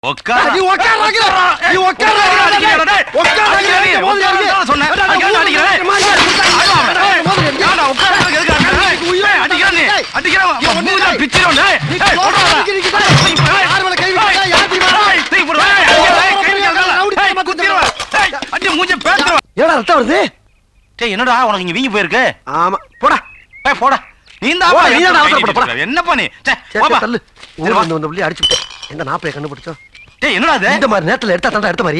உட்கார் நீ உட்கார்றாங்க. நீ உட்கார்றாங்க. டேய், உட்கார்றாங்க. அடிக்கிறேன், மோதிரம் உட்கார்றாங்க அடிக்கிறேன். சொன்னேன். அடிக்கிறேன், அடிக்கிறேன், அடிக்கிறேன். அடிக்கிறேன். ஆமா, டேய், மோதிரம் அடிக்கிறேன். ஏன்டா உட்கார்றதுக்கு எதுக்கு அடிக்கிறேன்? டேய், அடிக்கிறேன் நீ. டேய். அடிக்கிறேன், நீ ஒண்ணு மூஞ்சில டேய். பிச்சிரும், டேய். நீ டேய், கோவம் போடுறா. அடிக்கிறீங்க. டேய், யார் மேல கை வைக்கிறீங்க? யார் தெரியுமா? டேய், தூக்கி போடு. டேய், டேய், கை வைக்காத. டேய், குத்திருவேன். டேய், அடி மூஞ்சில பேத்துருவேன். என்னடா ரத்தம் வருது டேய், என்னடா உனக்கு இங்க வீங்கி போயிருக்கு ஆமா போடா ஏய், போடா நீ தான் போடா, நீ தான் அவசரப்பட, போடா. என்னப்பா நீ சே, சரி, போப்பா. சரி, தள்ளு சரி, ஊர்ல வா. இருந்து வந்த புள்ளி அடிச்சு விட்டேன் எங்க நாப்பைய கண்டுபிடிச்சோம் டேய் என்னடா இது இந்த மாதிரி நேரத்துல எடுத்தா தாண்டா எடுத்த மாதிரி